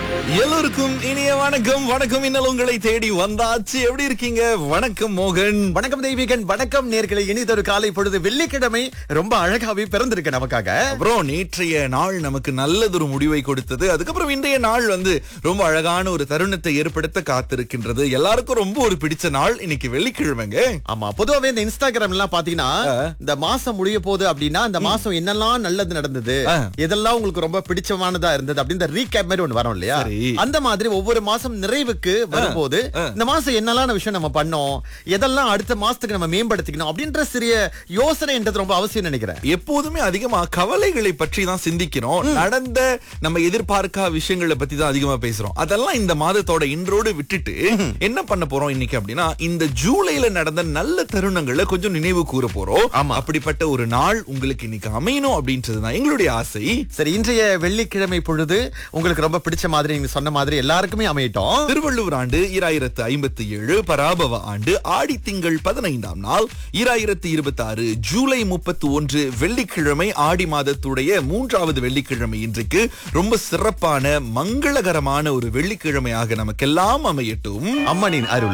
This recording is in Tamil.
எல்லோருக்கும் இனிய வணக்கம் வணக்கம் இன்னல் உங்களை தேடி வந்தாச்சு எப்படி இருக்கீங்க வணக்கம் மோகன் வணக்கம் தெய்வீகன் வணக்கம் நேர்களை இனிதொரு காலை பொழுது வெள்ளிக்கிழமை ரொம்ப அழகாவே பிறந்திருக்கு நமக்காக அப்புறம் நேற்றைய நாள் நமக்கு நல்லதொரு முடிவை கொடுத்தது அதுக்கப்புறம் இன்றைய நாள் வந்து ரொம்ப அழகான ஒரு தருணத்தை ஏற்படுத்த காத்திருக்கின்றது எல்லாருக்கும் ரொம்ப ஒரு பிடிச்ச நாள் இன்னைக்கு வெள்ளிக்கிழமைங்க ஆமா பொதுவாவே இந்த இன்ஸ்டாகிராம் எல்லாம் பாத்தீங்கன்னா இந்த மாசம் முடிய போகுது அப்படின்னா இந்த மாசம் என்னெல்லாம் நல்லது நடந்தது ஆ. எதெல்லாம் உங்களுக்கு ரொம்ப பிடிச்சமானதா இருந்தது அப்படின்னு இந்த ரீகேப் மாதிரி ஒண்ணு வரும் இல்லையா சரி. அந்த மாதிரி ஒவ்வொரு மாசம் நிறைவுக்கு வரும்போது இந்த மாசம் என்னெல்லாம் விஷயம் நம்ம பண்ணோம் எதெல்லாம் அடுத்த மாசத்துக்கு நம்ம மேம்படுத்திக்கணும் அப்படின்ற சிறிய யோசனைன்றது ரொம்ப அவசியம் நினைக்கிறேன் எப்போதுமே அதிகமா கவலைகளை பற்றி தான் சிந்திக்கிறோம் நடந்த நம்ம எதிர்பார்க்கா விஷயங்களை பத்தி தான் அதிகமா பேசுறோம் அதெல்லாம் இந்த மாதத்தோட இன்றோடு விட்டுட்டு என்ன பண்ண போறோம் இன்னைக்கு அப்படின்னா இந்த ஜூலைல நடந்த நல்ல தருணங்களை கொஞ்சம் நினைவு கூற போறோம் ஆமா. அப்படிப்பட்ட ஒரு நாள் உங்களுக்கு இன்னைக்கு அமையணும் அப்படின்றது தான் எங்களுடைய ஆசை சரி இன்றைய வெள்ளிக்கிழமை பொழுது உங்களுக்கு ரொம்ப பிடிச்ச மாதிரி நீங்க சொன்ன மாதிரி எல்லாருக்குமே அமையட்டும் திருவள்ளுவர் ஆண்டு இராயிரத்து ஐம்பத்தி ஏழு பராபவ ஆண்டு ஆடி திங்கள் பதினைந்தாம் நாள் இராயிரத்து இருபத்தி ஆறு ஜூலை முப்பத்தி ஒன்று வெள்ளிக்கிழமை ஆடி மாதத்துடைய மூன்றாவது வெள்ளிக்கிழமை இன்றைக்கு ரொம்ப சிறப்பான மங்களகரமான ஒரு வெள்ளிக்கிழமையாக நமக்கெல்லாம் அமையட்டும் அம்மனின் அருள்